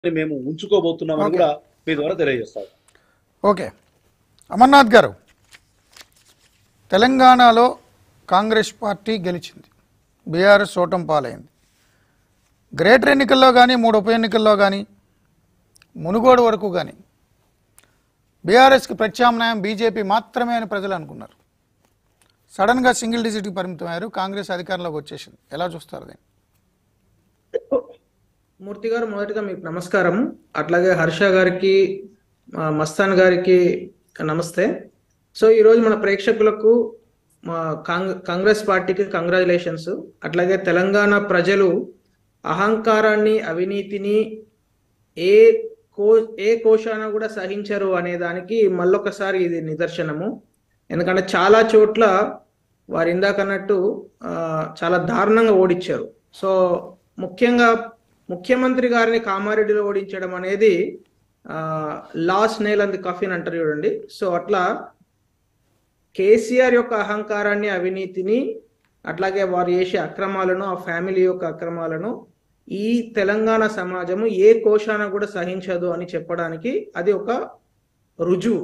మేము ఉంచుకోబోతున్నామని Okay. కూడా మీ ద్వారా తెలియజేస్తాం ఓకే అమర్నాథ్ గారు తెలంగాణలో కాంగ్రెస్ పార్టీ గెలిచింది బీఆర్ఎస్ ఓటం పాలైంది గ్రేటర్ ఎన్నికల్లో కానీ మూడు ఉప ఎన్నికల్లో కానీ మునుగోడు వరకు కానీ బీఆర్ఎస్కి ప్రత్యామ్నాయం బీజేపీ మాత్రమే అని ప్రజలు అనుకున్నారు సడన్గా సింగిల్ డిజిట్కి పరిమితమయ్యారు కాంగ్రెస్ అధికారంలోకి వచ్చేసింది ఎలా చూస్తారు దీన్ని మూర్తి గారు మొదటిగా మీకు నమస్కారం అట్లాగే హర్ష గారికి ఆ, మస్తాన్ గారికి నమస్తే సో ఈరోజు మన ప్రేక్షకులకు మా కాంగ్ కాంగ్రెస్ పార్టీకి కంగ్రాచులేషన్స్ అట్లాగే తెలంగాణ ప్రజలు అహంకారాన్ని అవినీతిని ఏ కో ఏ కోశాన కూడా సహించరు అనే దానికి మళ్ళొకసారి ఇది నిదర్శనము ఎందుకంటే చాలా చోట్ల వారు ఇందాకన్నట్టు ఆ, చాలా దారుణంగా ఓడించారు సో ముఖ్యంగా ముఖ్యమంత్రి గారిని కామారెడ్డిలో ఓడించడం అనేది లాస్ట్ నేల్ అంది కఫిన్ అంటారు చూడండి సో అట్లా కేసీఆర్ యొక్క అహంకారాన్ని అవినీతిని అట్లాగే వారు చేసే అక్రమాలను ఆ ఫ్యామిలీ యొక్క అక్రమాలను ఈ తెలంగాణ సమాజము ఏ కోశాన కూడా సహించదు అని చెప్పడానికి అది ఒక రుజువు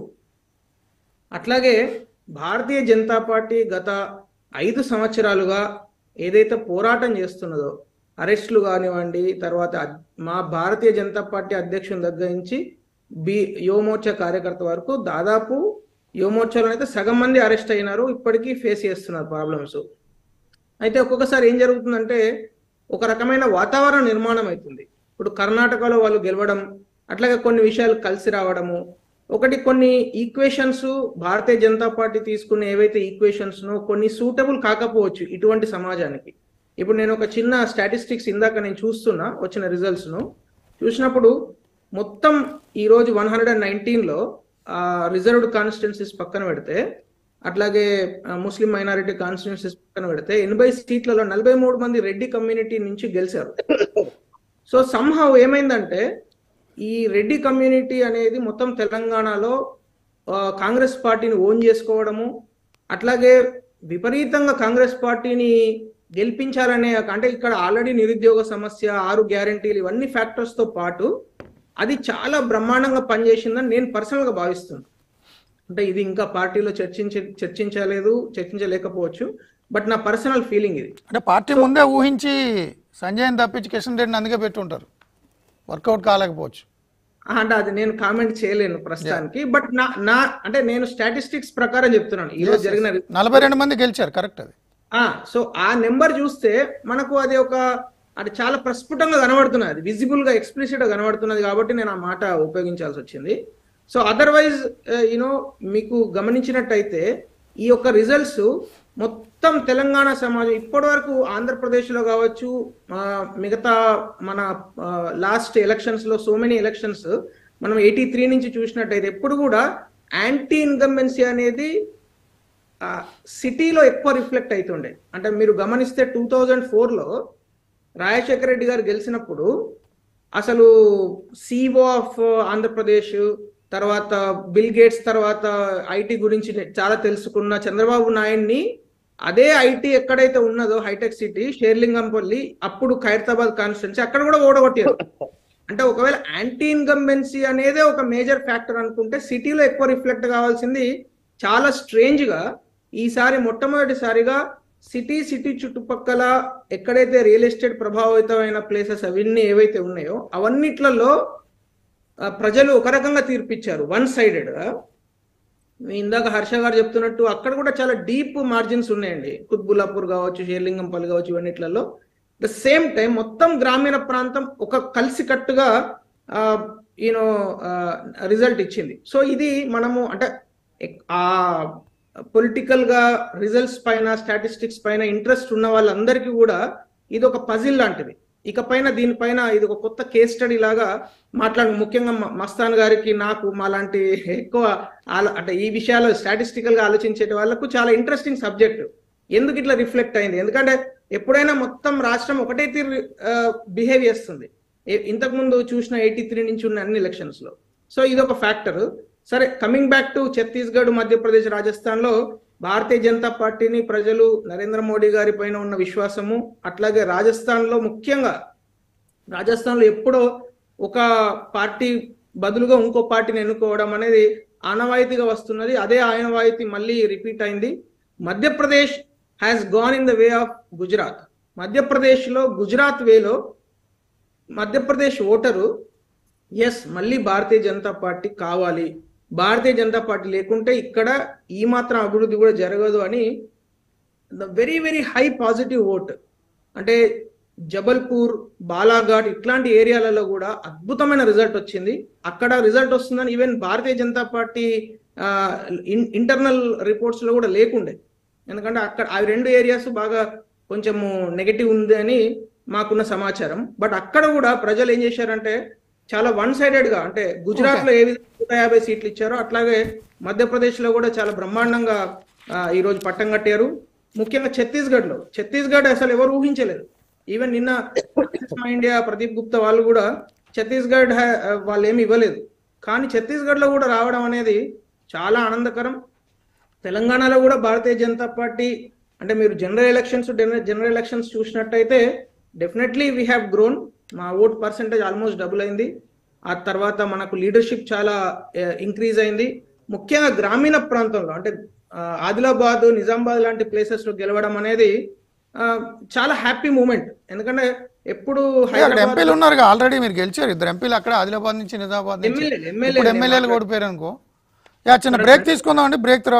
అట్లాగే భారతీయ జనతా పార్టీ గత ఐదు సంవత్సరాలుగా ఏదైతే పోరాటం చేస్తున్నదో అరెస్టులు కానివ్వండి తర్వాత అద్- మా భారతీయ జనతా పార్టీ అధ్యక్షుని దగ్గర నుంచి బి యువమోర్చా కార్యకర్త వరకు దాదాపు యువమోర్చాలో అయితే సగం మంది అరెస్ట్ అయినారు ఇప్పటికీ ఫేస్ చేస్తున్నారు ప్రాబ్లమ్స్ అయితే ఒక్కొక్కసారి ఏం జరుగుతుందంటే ఒక రకమైన వాతావరణ నిర్మాణం అవుతుంది ఇప్పుడు కర్ణాటకలో వాళ్ళు గెలవడం అట్లాగే కొన్ని విషయాలు కలిసి రావడము ఒకటి కొన్ని ఈక్వేషన్స్ భారతీయ జనతా పార్టీ తీసుకున్న ఏవైతే ఈక్వేషన్స్ కొన్ని సూటబుల్ కాకపోవచ్చు ఇటువంటి సమాజానికి ఇప్పుడు నేను ఒక చిన్న స్టాటిస్టిక్స్ ఇందాక నేను చూస్తున్నా వచ్చిన రిజల్ట్స్ ను చూసినప్పుడు మొత్తం ఈ రోజు వన్ హండ్రెడ్ అండ్ నైన్టీన్లో రిజర్వ్డ్ కాన్స్టిట్యున్సీస్ పక్కన పెడితే అట్లాగే ఆ, ముస్లిం మైనారిటీ కాన్స్టిట్యున్సీస్ పక్కన పెడితే ఎనభై సీట్లలో నలభై మూడు మంది రెడ్డి కమ్యూనిటీ నుంచి గెలిచారు సో సంహవ్ ఏమైందంటే ఈ రెడ్డి కమ్యూనిటీ అనేది మొత్తం తెలంగాణలో ఆ, కాంగ్రెస్ పార్టీని ఓన్ చేసుకోవడము అట్లాగే విపరీతంగా కాంగ్రెస్ పార్టీని గెలిపించాలనే అంటే ఇక్కడ ఆల్రెడీ నిరుద్యోగ సమస్య ఆరు గ్యారంటీలు ఇవన్నీ ఫ్యాక్టర్స్ తో పాటు అది చాలా బ్రహ్మాండంగా పనిచేసిందని నేను పర్సనల్ గా భావిస్తున్నాను అంటే ఇది ఇంకా పార్టీలో చర్చించ చర్చించలేదు చర్చించలేకపోవచ్చు బట్ నా పర్సనల్ ఫీలింగ్ ఇది అంటే పార్టీ ముందే ఊహించి సంజయ్ని తప్పించి కిషన్ రెడ్డిని అందుకే పెట్టుంటారు వర్కౌట్ కాలేకపోవచ్చు ఆ, అంటే అది నేను కామెంట్ చేయలేను ప్రస్తుతానికి బట్ నా నా అంటే నేను స్టాటిస్టిక్స్ ప్రకారం చెప్తున్నాను ఈ రోజు జరిగిన రి- నలభై రెండు మంది గెలిచారు కరెక్ట్ అది ఆ సో ఆ నెంబర్ చూస్తే మనకు అది ఒక అది చాలా ప్రస్ఫుటంగా కనబడుతున్నది అది విజిబుల్ గా ఎక్స్ప్లిసిట్ గా కనబడుతున్నది కాబట్టి నేను ఆ మాట ఉపయోగించాల్సి వచ్చింది సో అదర్వైజ్ యూనో మీకు గమనించినట్టయితే ఈ యొక్క రిజల్ట్స్ మొత్తం తెలంగాణ సమాజం ఇప్పటి వరకు ఆంధ్రప్రదేశ్లో కావచ్చు ఆ, మిగతా మన లాస్ట్ ఎలక్షన్స్ లో సో మెనీ ఎలక్షన్స్ మనం ఎయిటీ త్రీ నుంచి చూసినట్టయితే ఎప్పుడు కూడా యాంటీ ఇన్కంబెన్సీ అనేది ఆ, సిటీలో ఎక్కువ రిఫ్లెక్ట్ అవుతుండే అంటే మీరు గమనిస్తే టూ థౌజండ్ ఫోర్లో రాజశేఖర రెడ్డి గారు గెలిచినప్పుడు అసలు సిఓ ఆఫ్ ఆంధ్రప్రదేశ్ తర్వాత బిల్ గేట్స్ తర్వాత ఐటీ గురించి చాలా తెలుసుకున్న చంద్రబాబు నాయుడిని అదే ఐటీ ఎక్కడైతే ఉన్నదో హైటెక్ సిటీ షేర్లింగంపల్లి అప్పుడు ఖైరతాబాద్ కాన్స్టిట్యున్సీ అక్కడ కూడా ఓడగొట్టారు అంటే ఒకవేళ యాంటీ ఇన్కంబెన్సీ అనేదే ఒక మేజర్ ఫ్యాక్టర్ అనుకుంటే సిటీలో ఎక్కువ రిఫ్లెక్ట్ కావాల్సింది చాలా స్ట్రేంజ్ గా ఈసారి మొట్టమొదటిసారిగా సిటీ సిటీ చుట్టుపక్కల ఎక్కడైతే రియల్ ఎస్టేట్ ప్రభావితమైన ప్లేసెస్ అవన్నీ ఏవైతే ఉన్నాయో అవన్నిట్లలో ఆ, ప్రజలు ఒక రకంగా తీర్పిచ్చారు వన్ సైడెడ్ గా ఇందాక హర్ష గారు చెప్తున్నట్టు అక్కడ కూడా చాలా డీప్ మార్జిన్స్ ఉన్నాయండి కుత్బుల్లాపూర్ కావచ్చు షేర్లింగంపల్లి కావచ్చు ఇవన్నిట్లలో ద సేమ్ టైం మొత్తం గ్రామీణ ప్రాంతం ఒక కలిసికట్టుగా యూనో రిజల్ట్ ఇచ్చింది సో ఇది మనము అంటే ఎక్- ఆ పొలిటికల్ గా రిజల్ట్స్ పైన స్టాటిస్టిక్స్ పైన ఇంట్రెస్ట్ ఉన్న వాళ్ళందరికీ కూడా ఇది ఒక పజిల్ లాంటిది ఇక పైన దీనిపైన ఇది ఒక కొత్త కేస్ స్టడీ లాగా మాట్లాడు ముఖ్యంగా మ- మస్తాన్ గారికి నాకు మాలాంటి ఎక్కువ ఆలో- అంటే ఈ విషయాలు స్టాటిస్టికల్ గా ఆలోచించే వాళ్ళకు చాలా ఇంట్రెస్టింగ్ సబ్జెక్ట్ ఎందుకు ఇట్లా రిఫ్లెక్ట్ అయింది ఎందుకంటే ఎప్పుడైనా మొత్తం రాష్ట్రం ఒకటే తీరు బిహేవ్ చేస్తుంది ఏ- ఇంతకుముందు చూసిన ఎయిటీ త్రీ నుంచి ఉన్న అన్ని ఎలక్షన్స్ లో సో ఇది ఒక ఫ్యాక్టర్ సరే coming back to Chhattisgarh Madhya Pradesh Rajasthan లో భారతీయ జనతా పార్టీని ప్రజలు నరేంద్ర మోడీ గారి పైన ఉన్న విశ్వాసము అట్లాగే రాజస్థాన్ లో ముఖ్యంగా రాజస్థాన్ లో ఎప్పుడో ఒక పార్టీ బదులుగా ఇంకో పార్టీని ఎన్నుకోవడం అనేది ఆనవాయితీగా వస్తున్నది అదే ఆనవాయితీ మళ్ళీ రిపీట్ అయింది Madhya Pradesh has gone in the way of Gujarat మధ్యప్రదేశ్లో గుజరాత్ వేలో మధ్యప్రదేశ్ ఓటరు ఎస్ మళ్ళీ భారతీయ జనతా పార్టీ కావాలి భారతీయ జనతా పార్టీ లేకుంటే ఇక్కడ ఈ మాత్రం అభివృద్ధి కూడా జరగదు అని the very very high positive vote అంటే జబల్పూర్ బాలాఘాట్ ఇట్లాంటి ఏరియాలలో కూడా అద్భుతమైన రిజల్ట్ వచ్చింది అక్కడ రిజల్ట్ వస్తుందని even Bharatiya Janata party internal reports లో కూడా లేకుండే ఎందుకంటే అక్కడ అవి రెండు ఏరియాస్ బాగా కొంచెము నెగటివ్ ఉంది అని మాకున్న సమాచారం బట్ అక్కడ కూడా ప్రజలు ఏం చేశారంటే చాలా వన్ సైడెడ్ గా అంటే గుజరాత్ లో ఏ విధంగా నూట యాభై సీట్లు ఇచ్చారో అట్లాగే మధ్యప్రదేశ్ లో కూడా చాలా బ్రహ్మాండంగా ఆ, ఈ రోజు పట్టం కట్టారు ముఖ్యంగా ఛత్తీస్గఢ్ లో ఛత్తీస్గఢ్ అసలు ఎవరు ఊహించలేదు ఈవెన్ నిన్న మై ఇండియా ప్రదీప్ గుప్తా వాళ్ళు కూడా ఛత్తీస్గఢ్ హా- వాళ్ళు ఏమి ఇవ్వలేదు కానీ ఛత్తీస్గఢ్ లో కూడా రావడం అనేది చాలా ఆనందకరం తెలంగాణలో కూడా భారతీయ జనతా పార్టీ అంటే మీరు జనరల్ ఎలక్షన్స్ జనరల్ ఎలక్షన్స్ చూసినట్టయితే డెఫినెట్లీ వీ హ్యావ్ గ్రోన్ మా ఓట్ పర్సెంటేజ్ ఆల్మోస్ట్ డబుల్ అయింది ఆ తర్వాత మనకు లీడర్షిప్ చాలా ఇంక్రీజ్ అయింది ముఖ్యంగా గ్రామీణ ప్రాంతంలో అంటే ఆ, ఆదిలాబాద్ నిజామాబాద్ లాంటి ప్లేసెస్ లో గెలవడం అనేది ఆ, చాలా హ్యాపీ మూమెంట్ ఎందుకంటే ఎప్పుడు అక్కడ హైదరాబాద్ ఎంపీలు ఉన్నారు ఆల్రెడీ మీరు గెలిచారు ఇద్దరు ఎంపీలు అక్కడ ఆదిలాబాద్ నుంచి నిజామాబాద్ నుంచి ఎమ్మెల్యేలు ఎమ్మెల్యేలు ఇప్పుడు ఎమ్మెల్యేలు ఓడిపోయారు అనుకో యా చిన్న బ్రేక్ తీసుకుందాం అండి బ్రేక్ తర్వాత